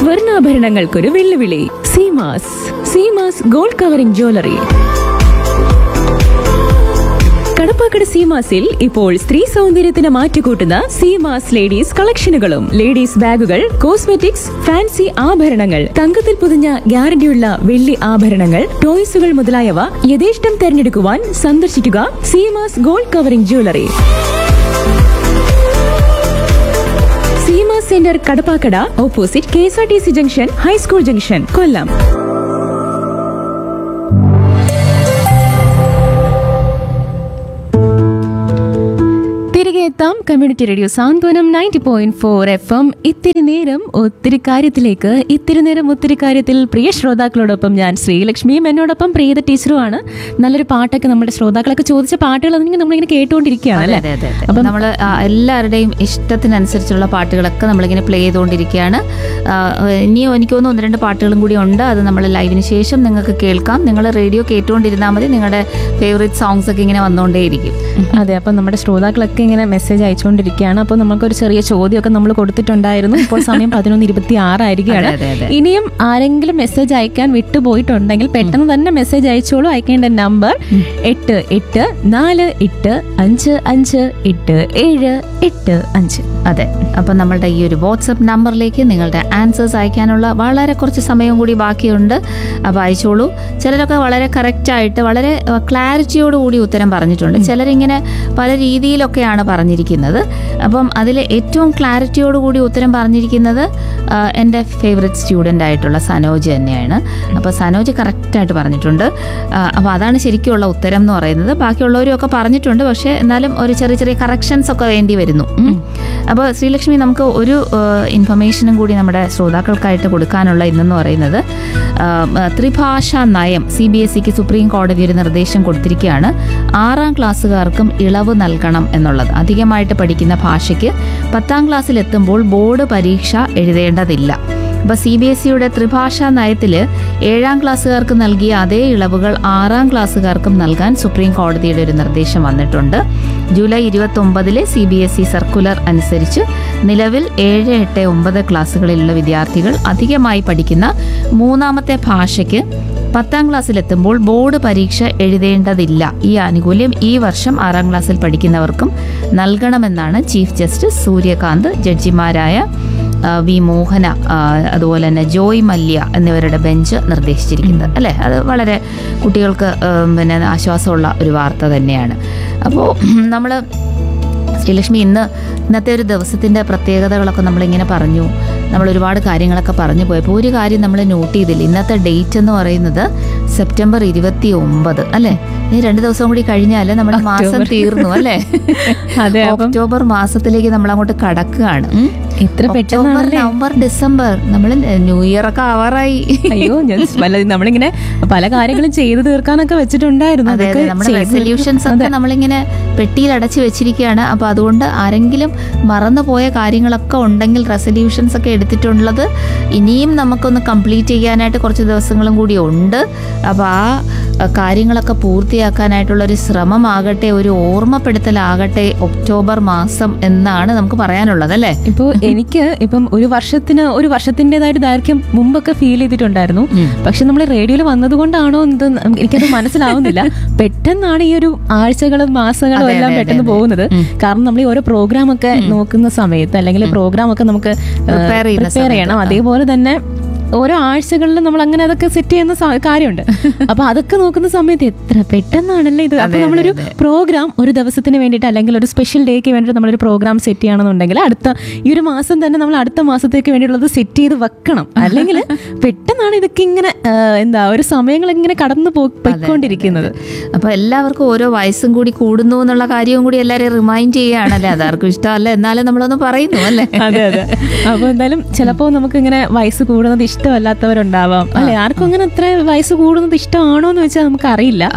സ്വർണ്ണാഭരണങ്ങൾക്കൊരു വെല്ലുവിളി Seemas Seemas gold covering jewellery Kadappakada സീമാസിൽ ഇപ്പോൾ സ്ത്രീ സൗന്ദര്യത്തിന് മാറ്റുകൂട്ടുന്ന സീമാസ് ലേഡീസ് കളക്ഷനുകളും ലേഡീസ് ബാഗുകൾ കോസ്മെറ്റിക്സ് ഫാൻസി ആഭരണങ്ങൾ തങ്കത്തിൽ പൊതിഞ്ഞ ഗ്യാരണ്ടിയുള്ള വെള്ളി ആഭരണങ്ങൾ ടോയ്സുകൾ മുതലായവ യഥേഷ്ടം തെരഞ്ഞെടുക്കുവാൻ സന്ദർശിക്കുക Seemas gold covering jewellery Seema centre Kadappakada opposite K S R T C junction high school junction Kollam തിരികെ എത്താം community radio Santhwanam ninety point four F M ഇത്തിരി നേരം ഒത്തിരി കാര്യത്തിലേക്ക് ഇത്തിരി നേരം ഒത്തിരി കാര്യത്തിൽ പ്രിയ ശ്രോതാക്കളോടൊപ്പം ഞാൻ ശ്രീലക്ഷ്മിയും എന്നോടൊപ്പം പ്രിയത ടീച്ചറുമാണ് നല്ലൊരു പാട്ടൊക്കെ നമ്മുടെ ശ്രോതാക്കളൊക്കെ ചോദിച്ച പാട്ടുകൾ അതെങ്കിൽ നമ്മളിങ്ങനെ കേട്ടുകൊണ്ടിരിക്കുകയാണ് അതെ അല്ലേ അതെ അതെ നമ്മൾ എല്ലാവരുടെയും ഇഷ്ടത്തിനനുസരിച്ചുള്ള പാട്ടുകളൊക്കെ നമ്മളിങ്ങനെ പ്ലേ ചെയ്തുകൊണ്ടിരിക്കുകയാണ് ആ, ഇനിയും എനിക്ക് തോന്നുന്നു ഒന്ന് രണ്ട് പാട്ടുകളും കൂടി ഉണ്ട് അത് നമ്മൾ ലൈവിന് ശേഷം നിങ്ങൾക്ക് കേൾക്കാം നിങ്ങൾ റേഡിയോ കേട്ടുകൊണ്ടിരുന്നാൽ മതി നിങ്ങളുടെ ഫേവറേറ്റ് സോങ്സ് ഒക്കെ ഇങ്ങനെ വന്നുകൊണ്ടേയിരിക്കും അതെ അപ്പം നമ്മുടെ ശ്രോതാക്കളൊക്കെ ഇങ്ങനെ മെസ്സേജ് അയച്ചുകൊണ്ടിരിക്കുകയാണ് അപ്പോൾ നമുക്കൊരു ചെറിയ ചോദ്യമൊക്കെ നമ്മൾ കൊടുത്തിട്ടുണ്ടായിരുന്നു ഇപ്പോൾ സമയം പതിനൊന്ന് ഇരുപത്തി ആറായിരിക്കുകയാണ് അതെ, അതെ, അതെ. ഇനിയും ആരെങ്കിലും മെസ്സേജ് അയക്കാൻ വിട്ടുപോയിട്ടുണ്ടെങ്കിൽ പെട്ടെന്ന് തന്നെ മെസ്സേജ് അയച്ചോളൂ അയക്കേണ്ട നമ്പർ എട്ട് എട്ട് നാല് എട്ട് അഞ്ച് അഞ്ച് എട്ട് ഏഴ് എട്ട് അഞ്ച് അതെ അപ്പം നമ്മളുടെ ഈ ഒരു വാട്സപ്പ് നമ്പറിലേക്ക് നിങ്ങളുടെ ആൻസേഴ്സ് അയക്കാനുള്ള വളരെ കുറച്ച് സമയം കൂടി ബാക്കിയുണ്ട് അപ്പോൾ അയച്ചോളൂ ചിലരൊക്കെ വളരെ കറക്റ്റായിട്ട് വളരെ ക്ലാരിറ്റിയോട് കൂടി ഉത്തരം പറഞ്ഞിട്ടുണ്ട് ചിലരിങ്ങനെ പല രീതിയിലൊക്കെയാണ് പറഞ്ഞിരിക്കുന്നത് അപ്പം അതിൽ ഏറ്റവും ക്ലാരിറ്റിയോട് കൂടി ഉത്തരം പറഞ്ഞിരിക്കുന്നത് ആ, എൻ്റെ ഫേവററ്റ് സ്റ്റുഡൻ്റ് ആയിട്ടുള്ള സനോജ് തന്നെയാണ് അപ്പോൾ സനോജ് കറക്റ്റായിട്ട് പറഞ്ഞിട്ടുണ്ട് അപ്പോൾ അതാണ് ശരിക്കുള്ള ഉത്തരം എന്ന് പറയുന്നത് ബാക്കിയുള്ളവരും ഒക്കെ പറഞ്ഞിട്ടുണ്ട് പക്ഷേ എന്നാലും ഒരു ചെറിയ ചെറിയ കറക്ഷൻസ് ഒക്കെ വേണ്ടി വരുന്നു ഉം. അപ്പോൾ ശ്രീലക്ഷ്മി നമുക്ക് ഒരു ഇൻഫർമേഷനും കൂടി നമ്മുടെ ശ്രോതാക്കൾക്കായിട്ട് കൊടുക്കാനുള്ള ഇന്നെന്ന് പറയുന്നത് ആ, ത്രിഭാഷാ നയം സി ബി എസ് സിക്ക് സുപ്രീം കോടതി ഒരു നിർദ്ദേശം കൊടുത്തിരിക്കുകയാണ് ആറാം ക്ലാസ്സുകാർക്കും ഇളവ് നൽകണം എന്നുള്ളത് അധികമായിട്ട് പഠിക്കുന്ന ഭാഷയ്ക്ക് പത്താം ക്ലാസ്സിൽ എത്തുമ്പോൾ ബോർഡ് പരീക്ഷ എഴുതേണ്ടതില്ല അപ്പോൾ സി ബി എസ് സിയുടെ ത്രിഭാഷാ നയത്തിൽ ഏഴാം ക്ലാസ്സുകാർക്ക് നൽകിയ അതേ ഇളവുകൾ ആറാം ക്ലാസ്സുകാർക്കും നൽകാൻ സുപ്രീം കോടതിയുടെ ഒരു നിർദ്ദേശം വന്നിട്ടുണ്ട് ജൂലൈ ഇരുപത്തി ഒമ്പതിലെ C B S E circular അനുസരിച്ച് നിലവിൽ ഏഴ് എട്ട് ഒമ്പത് ക്ലാസ്സുകളിലുള്ള വിദ്യാർത്ഥികൾ അധികമായി പഠിക്കുന്ന മൂന്നാമത്തെ ഭാഷയ്ക്ക് പത്താം ക്ലാസ്സിലെത്തുമ്പോൾ ബോർഡ് പരീക്ഷ എഴുതേണ്ടതില്ല ഈ ആനുകൂല്യം ഈ വർഷം ആറാം ക്ലാസ്സിൽ പഠിക്കുന്നവർക്കും നൽകണമെന്നാണ് ചീഫ് ജസ്റ്റിസ് സൂര്യകാന്ത് ജഡ്ജിമാരായ ആ, വി മോഹന ആ, അതുപോലെ തന്നെ ജോയ് മല്യ എന്നിവരുടെ ബെഞ്ച് നിർദ്ദേശിച്ചിരിക്കുന്നത് അല്ലേ അത് വളരെ കുട്ടികൾക്ക് ഉം, പിന്നെ ആശ്വാസമുള്ള ഒരു വാർത്ത തന്നെയാണ് അപ്പോൾ നമ്മൾ ശ്രീലക്ഷ്മി ഇന്ന് ഇന്നത്തെ ഒരു ദിവസത്തിൻ്റെ പ്രത്യേകതകളൊക്കെ നമ്മളിങ്ങനെ പറഞ്ഞു നമ്മൾ ഒരുപാട് കാര്യങ്ങളൊക്കെ പറഞ്ഞു പോയപ്പോൾ ഒരു കാര്യം നമ്മൾ നോട്ട് ചെയ്തില്ല ഇന്നത്തെ ഡേറ്റ് എന്ന് പറയുന്നത് സെപ്റ്റംബർ ഇരുപത്തി ഒമ്പത് അല്ലേ ഇനി രണ്ട് ദിവസം കൂടി കഴിഞ്ഞാൽ നമ്മുടെ മാസം ഒക്ടോബർ. തീർന്നു അല്ലേ അതെ അപ്പം ഒക്ടോബർ മാസത്തിലേക്ക് നമ്മൾ അങ്ങോട്ട് കടക്കുകയാണ് ഉം. ഇത്ര ഒക്ടോബർ പെട്ടെന്നാണല്ലേ നവംബർ ഡിസംബർ നമ്മൾ ന്യൂ ഇയർ ഒക്കെ ആവാറായി അയ്യോ ഞാൻ പല നമ്മളിങ്ങനെ പല കാര്യങ്ങളും ചെയ്തു തീർക്കാനൊക്കെ വെച്ചിട്ടുണ്ടായിരുന്നു അതെ അതൊക്കെ അതെ നമ്മുടെ ചെയ്ത് റെസൊല്യൂഷൻസ് ഒക്കെ നമ്മളിങ്ങനെ പെട്ടിയിൽ അടച്ചു വെച്ചിരിക്കുകയാണ് അപ്പൊ അതുകൊണ്ട് ആരെങ്കിലും മറന്നുപോയ കാര്യങ്ങളൊക്കെ ഉണ്ടെങ്കിൽ റെസൊല്യൂഷൻസ് ഒക്കെ എടുത്തിട്ടുള്ളത് ഇനിയും നമുക്കൊന്ന് കംപ്ലീറ്റ് ചെയ്യാനായിട്ട് കുറച്ച് ദിവസങ്ങളും കൂടി ഉണ്ട് അപ്പൊ ആ അഹ്, കാര്യങ്ങളൊക്കെ പൂർത്തിയാക്കാനായിട്ടുള്ള ഒരു ശ്രമമാകട്ടെ ഒരു ഓർമ്മപ്പെടുത്തലാകട്ടെ ഒക്ടോബർ മാസം എന്നാണ് നമുക്ക് പറയാനുള്ളത് അല്ലേ ഇപ്പോ എനിക്ക് ഇപ്പം ഒരു വർഷത്തിന് ഒരു വർഷത്തിൻ്റെതായിട്ട് ദൈർഘ്യം മുമ്പൊക്കെ ഫീൽ ചെയ്തിട്ടുണ്ടായിരുന്നു ഉം. പക്ഷെ നമ്മൾ റേഡിയോയിൽ വന്നതുകൊണ്ടാണോ എന്ത് എനിക്കത് മനസ്സിലാവുന്നില്ല പെട്ടെന്നാണ് ഈ ഒരു ആഴ്ചകളും മാസങ്ങളും അതെ, എല്ലാം അതെ, പെട്ടെന്ന് അതെ. പോകുന്നത് ഉം. കാരണം നമ്മൾ ഈ ഓരോ പ്രോഗ്രാം ഒക്കെ നോക്കുന്ന സമയത്ത് അല്ലെങ്കിൽ പ്രോഗ്രാം ഒക്കെ നമുക്ക് Prepare ചെയ്യുന്ന പ്രിപ്പയർ ചെയ്യണം സമയത്ത്. അതേപോലെ തന്നെ ഓരോ ആഴ്ചകളിലും നമ്മൾ അങ്ങനെ അതൊക്കെ സെറ്റ് ചെയ്യുന്ന സ- കാര്യമുണ്ട് അപ്പൊ അതൊക്കെ നോക്കുന്ന സമയത്ത് എത്ര പെട്ടെന്നാണല്ലേ ഇത് അപ്പൊ അതെ, നമ്മളൊരു അതെ. പ്രോഗ്രാം ഒരു ദിവസത്തിന് വേണ്ടിയിട്ട് അല്ലെങ്കിൽ ഒരു സ്പെഷ്യൽ ഡേക്ക് വേണ്ടിയിട്ട് നമ്മളൊരു പ്രോഗ്രാം സെറ്റ് ചെയ്യണമെന്നുണ്ടെങ്കിൽ അടുത്ത ഈ ഒരു മാസം തന്നെ നമ്മൾ അടുത്ത മാസത്തേക്ക് വേണ്ടിയുള്ളത് സെറ്റ് ചെയ്ത് വെക്കണം അല്ലെങ്കിൽ പെട്ടെന്നാണ് ഇതൊക്കെ ഇങ്ങനെ ആ, എന്താ ഒരു സമയങ്ങൾ ഇങ്ങനെ കടന്നു പോ- പോയിക്കൊണ്ടിരിക്കുന്നത് അപ്പൊ എല്ലാവർക്കും ഓരോ വയസ്സും കൂടി കൂടുന്നു എന്നുള്ള കാര്യവും കൂടി എല്ലാവരെയും റിമൈൻഡ് ചെയ്യുകയാണല്ലേ അതാർക്കും ഇഷ്ടമല്ല എന്നാലും നമ്മളൊന്ന് പറയുന്നു അല്ലേ അതെ അതെ അപ്പൊ എന്തായാലും ചിലപ്പോ നമുക്ക് ഇങ്ങനെ വയസ്സ് കൂടുന്നത് ഇഷ്ടമല്ലാത്തവരുണ്ടാവാം അല്ലെ ആർക്കും അങ്ങനെ അത്ര വയസ്സ് കൂടുന്നത് ഇഷ്ടമാണോ എന്ന് വെച്ചാൽ നമുക്ക് അറിയില്ല ആ,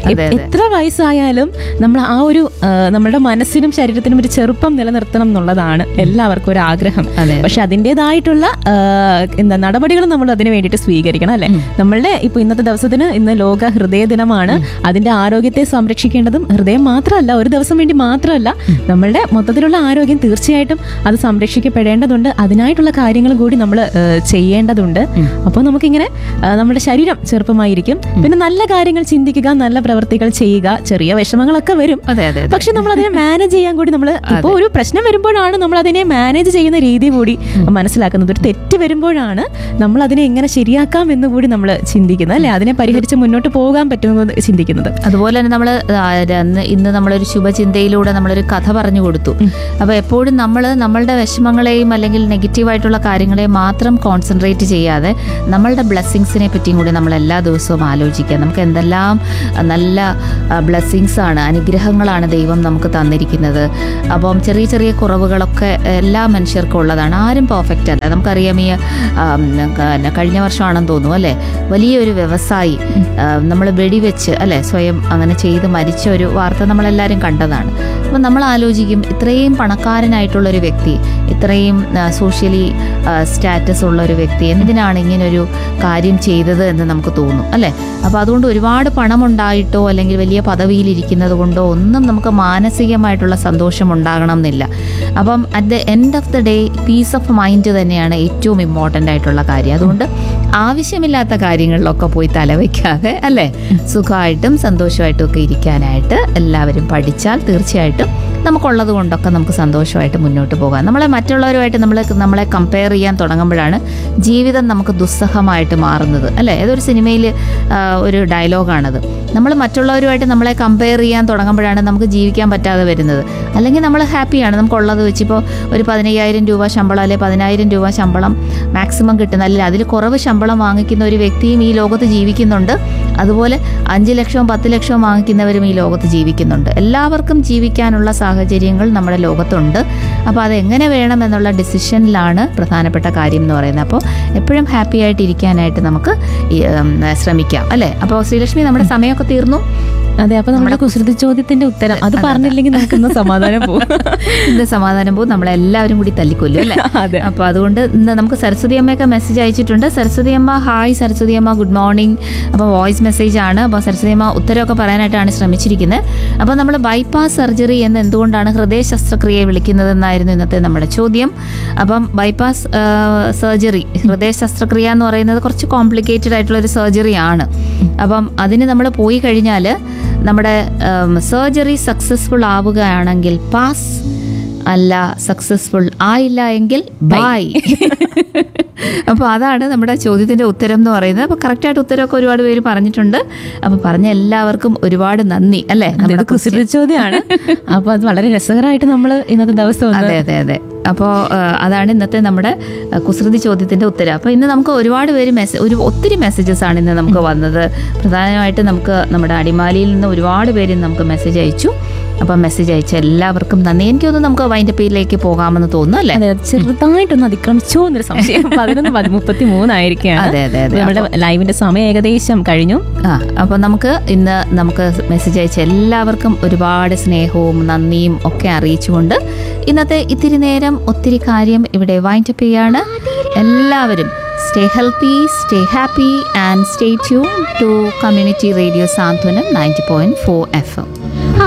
അതെ, അതെ. എത്ര വയസ്സായാലും നമ്മൾ ആ ഒരു ആ, നമ്മുടെ മനസ്സിനും ശരീരത്തിനും ഒരു ചെറുപ്പം നിലനിർത്തണം എന്നുള്ളതാണ് എല്ലാവർക്കും ഒരു ആഗ്രഹം അതെ. പക്ഷെ അതിൻ്റെതായിട്ടുള്ള എന്താ നടപടികൾ നമ്മൾ അതിന് വേണ്ടിയിട്ട് സ്വീകരിക്കണം അല്ലെ നമ്മളുടെ ഇപ്പൊ ഇന്നത്തെ ദിവസത്തിന് ഇന്ന് ലോക ഹൃദയ ദിനമാണ് അതിന്റെ ആരോഗ്യത്തെ സംരക്ഷിക്കേണ്ടതും ഹൃദയം മാത്രമല്ല ഒരു ദിവസം വേണ്ടി മാത്രമല്ല നമ്മളുടെ മൊത്തത്തിലുള്ള ആരോഗ്യം തീർച്ചയായിട്ടും അത് സംരക്ഷിക്കപ്പെടേണ്ടതുണ്ട് അതിനായിട്ടുള്ള കാര്യങ്ങൾ കൂടി നമ്മൾ ചെയ്യേണ്ടതുണ്ട് അപ്പോൾ നമുക്കിങ്ങനെ ആ, നമ്മുടെ ശരീരം ചെറുപ്പമായിരിക്കും പിന്നെ നല്ല കാര്യങ്ങൾ ചിന്തിക്കുക നല്ല പ്രവൃത്തികൾ ചെയ്യുക ചെറിയ വിഷമങ്ങളൊക്കെ വരും അതെ അതെ അതെ. പക്ഷെ നമ്മൾ അതിനെ മാനേജ് ചെയ്യാൻ കൂടി നമ്മൾ ഇപ്പോൾ ഒരു പ്രശ്നം വരുമ്പോഴാണ് നമ്മൾ അതിനെ മാനേജ് ചെയ്യുന്ന രീതി കൂടി മനസ്സിലാക്കുന്നത് ഒരു തെറ്റ് വരുമ്പോഴാണ് നമ്മൾ അതിനെ എങ്ങനെ ശരിയാക്കാം എന്ന് കൂടി നമ്മൾ ചിന്തിക്കുന്നത് അല്ലെ അതിനെ പരിഹരിച്ച് മുന്നോട്ട് പോകാൻ പറ്റുമെന്ന് ചിന്തിക്കുന്നത് അതുപോലെ തന്നെ നമ്മൾ അന്ന് ഇന്ന് നമ്മളൊരു ശുഭചിന്തയിലൂടെ നമ്മളൊരു കഥ പറഞ്ഞു കൊടുത്തു അപ്പോൾ എപ്പോഴും നമ്മൾ നമ്മളുടെ വിഷമങ്ങളെയും അല്ലെങ്കിൽ നെഗറ്റീവായിട്ടുള്ള കാര്യങ്ങളെയും മാത്രം കോൺസെൻട്രേറ്റ് ചെയ്യാതെ നമ്മളുടെ ബ്ലെസ്സിങ്സിനെ പറ്റിയും കൂടി നമ്മൾ എല്ലാ ദിവസവും ആലോചിക്കുക നമുക്ക് എന്തെല്ലാം ആ, നല്ല ബ്ലെസ്സിങ്സ് ആണ് അനുഗ്രഹങ്ങളാണ് ദൈവം നമുക്ക് തന്നിരിക്കുന്നത് അപ്പം ചെറിയ ചെറിയ കുറവുകളൊക്കെ എല്ലാ മനുഷ്യർക്കും ഉള്ളതാണ് ആരും പെർഫെക്റ്റ് അല്ല നമുക്കറിയാം ഈ ആം, ക- കഴിഞ്ഞ വർഷമാണെന്ന് തോന്നുന്നു അല്ലേ വലിയൊരു വ്യവസായി നമ്മൾ വെടിവെച്ച് അല്ലേ സ്വയം അങ്ങനെ ചെയ്ത് മരിച്ച ഒരു വാർത്ത നമ്മളെല്ലാവരും കണ്ടതാണ് അപ്പം നമ്മൾ ആലോചിക്കും ഇത്രയും പണക്കാരനായിട്ടുള്ള ഒരു വ്യക്തി ഇത്രയും സോഷ്യലി സ്റ്റാറ്റസ് ഉള്ള ഒരു വ്യക്തി എന്തിനാണ് ഇങ്ങനൊരു കാര്യം ചെയ്തത് എന്ന് നമുക്ക് തോന്നും അല്ലേ അപ്പോൾ അതുകൊണ്ട് ഒരുപാട് പണമുണ്ടായിട്ടോ അല്ലെങ്കിൽ വലിയ പദവിയിലിരിക്കുന്നത് കൊണ്ടോ ഒന്നും നമുക്ക് മാനസികമായിട്ടുള്ള സന്തോഷം ഉണ്ടാകണം എന്നില്ല അപ്പം at the end of the day peace of mind തന്നെയാണ് ഏറ്റവും ഇമ്പോർട്ടൻ്റ് ആയിട്ടുള്ള കാര്യം അതുകൊണ്ട് ആവശ്യമില്ലാത്ത കാര്യങ്ങളിലൊക്കെ പോയി തലവെക്കാതെ അല്ലേ സുഖമായിട്ടും സന്തോഷമായിട്ടും ഒക്കെ ഇരിക്കാനായിട്ട് എല്ലാവരും പഠിച്ചാൽ തീർച്ചയായിട്ടും നമുക്കുള്ളത് കൊണ്ടൊക്കെ നമുക്ക് സന്തോഷമായിട്ട് മുന്നോട്ട് പോകാം നമ്മളെ മറ്റുള്ളവരുമായിട്ട് നമ്മൾ നമ്മളെ കമ്പയർ ചെയ്യാൻ തുടങ്ങുമ്പോഴാണ് ജീവിതം നമുക്ക് ദുസ്സഹമായിട്ട് മാറുന്നത് അല്ലേ ഏതൊരു സിനിമയിൽ ഒരു ഡയലോഗാണത് നമ്മൾ മറ്റുള്ളവരുമായിട്ട് നമ്മളെ കമ്പയർ ചെയ്യാൻ തുടങ്ങുമ്പോഴാണ് നമുക്ക് ജീവിക്കാൻ പറ്റാതെ വരുന്നത് അല്ലെങ്കിൽ നമ്മൾ ഹാപ്പിയാണ് നമുക്കുള്ളത് വെച്ച് ഇപ്പോൾ ഒരു പതിനയ്യായിരം രൂപ ശമ്പളം അല്ലെങ്കിൽ പതിനായിരം രൂപ ശമ്പളം മാക്സിമം കിട്ടുന്ന അല്ലെങ്കിൽ അതിൽ കുറവ് ശമ്പളം വാങ്ങിക്കുന്ന ഒരു വ്യക്തിയും ഈ ലോകത്ത് ജീവിക്കുന്നുണ്ട് അതുപോലെ അഞ്ച് ലക്ഷവും പത്ത് ലക്ഷവും വാങ്ങിക്കുന്നവരും ഈ ലോകത്ത് ജീവിക്കുന്നുണ്ട് എല്ലാവർക്കും ജീവിക്കാനുള്ള സാഹചര്യങ്ങൾ നമ്മുടെ ലോകത്തുണ്ട് അപ്പോൾ അതെങ്ങനെ വേണം എന്നുള്ള ഡിസിഷനിലാണ് പ്രധാനപ്പെട്ട കാര്യം എന്ന് പറയുന്നത് അപ്പോൾ എപ്പോഴും ഹാപ്പി ആയിട്ട് ഇരിക്കാനായിട്ട് നമുക്ക് ഈ, ഉം, ശ്രമിക്കാം അല്ലേ അപ്പോൾ ശ്രീലക്ഷ്മി നമ്മുടെ സമയമൊക്കെ തീർന്നു അതെ അപ്പൊ നമ്മുടെ കുസൃതി ചോദ്യത്തിന്റെ ഉത്തരം അത് പറഞ്ഞില്ലെങ്കിൽ നമുക്ക് ഇന്ന് സമാധാനം പോകും ഇന്ന് സമാധാനം പോകും നമ്മളെല്ലാവരും കൂടി തല്ലിക്കൊല്ലും അല്ലേ അതെ അപ്പോൾ അതുകൊണ്ട് ഇന്ന് നമുക്ക് സരസ്വതി അമ്മയൊക്കെ മെസ്സേജ് അയച്ചിട്ടുണ്ട് സരസ്വതി അമ്മ ഹായ് സരസ്വതി അമ്മ ഗുഡ് മോർണിംഗ് അപ്പോൾ വോയിസ് മെസ്സേജ് ആണ് അപ്പോൾ സരസ്വതി അമ്മ ഉത്തരവൊക്കെ പറയാനായിട്ടാണ് ശ്രമിച്ചിരിക്കുന്നത് അപ്പോൾ നമ്മൾ ബൈപ്പാസ് സർജറി എന്ന് എന്തുകൊണ്ടാണ് ഹൃദയ ശസ്ത്രക്രിയയെ വിളിക്കുന്നതെന്നായിരുന്നു ഇന്നത്തെ നമ്മുടെ ചോദ്യം അപ്പം ബൈപ്പാസ് സർജറി ഹൃദയ ശസ്ത്രക്രിയ എന്ന് പറയുന്നത് കുറച്ച് കോംപ്ലിക്കേറ്റഡ് ആയിട്ടുള്ള ഒരു സർജറി ആണ് അപ്പം അതിന് നമ്മൾ പോയി കഴിഞ്ഞാൽ നമ്മുടെ സർജറി സക്സസ്ഫുൾ ആവുകയാണെങ്കിൽ പാസ് അല്ല സക്സസ്ഫുൾ ആയില്ല എങ്കിൽ ബൈ അപ്പോൾ അതാണ് നമ്മുടെ ചോദ്യത്തിന്റെ ഉത്തരം എന്ന് പറയുന്നത് അപ്പോൾ കറക്റ്റായിട്ട് ഉത്തരമൊക്കെ ഒരുപാട് പേര് പറഞ്ഞിട്ടുണ്ട് അപ്പോൾ പറഞ്ഞ എല്ലാവർക്കും ഒരുപാട് നന്ദി അല്ലേ അതെ, നമ്മുടെ ഇത് കുസൃതി ചോദ്യമാണ് അപ്പൊ അത് വളരെ രസകരമായിട്ട് നമ്മൾ ഇന്നത്തെ ദിവസം ഒന്ന് അതെ അതെ അതെ അപ്പോൾ അതാണ് ഇന്നത്തെ നമ്മുടെ ആ, കുസൃതി ചോദ്യത്തിന്റെ ഉത്തരം അപ്പോൾ ഇന്ന് നമുക്ക് ഒരുപാട് പേര് മെസ്സേജ് ഒരു ഒത്തിരി മെസ്സേജസ് ആണ് ഇന്ന് നമുക്ക് വന്നത് പ്രധാനമായിട്ട് നമുക്ക് നമ്മുടെ അടിമാലിയിൽ നിന്ന് ഒരുപാട് പേര് ഇന്ന് നമുക്ക് മെസ്സേജ് അയച്ചു അപ്പം മെസ്സേജ് അയച്ച എല്ലാവർക്കും നന്ദി എനിക്ക് തോന്നുന്നു നമുക്ക് വൈൻഡപ്പിയിലേക്ക് പോകാമെന്ന് തോന്നുന്നു അല്ലേ അതെ ചെറുതായിട്ടൊന്ന് അതിക്രമിച്ചോ എന്നൊരു സംശയം പതിനൊന്ന് പതി- മുപ്പത്തി മൂന്നായിരിക്കുകയാണ് അതെ അതെ അതെ നമ്മുടെ ലൈവിന്റെ സമയം ഏകദേശം കഴിഞ്ഞു ആ അപ്പോൾ നമുക്ക് ഇന്ന് നമുക്ക് മെസ്സേജ് അയച്ച എല്ലാവർക്കും ഒരുപാട് സ്നേഹവും നന്ദിയും ഒക്കെ അറിയിച്ചുകൊണ്ട് ഇന്നത്തെ ഇത്തിരി നേരം ഒത്തിരി കാര്യം ഇവിടെ വൈൻഡപ്പ് ചെയ്യാണ് എല്ലാവരും stay healthy stay happy and stay tune to community radio Santhwanam ninety point four F M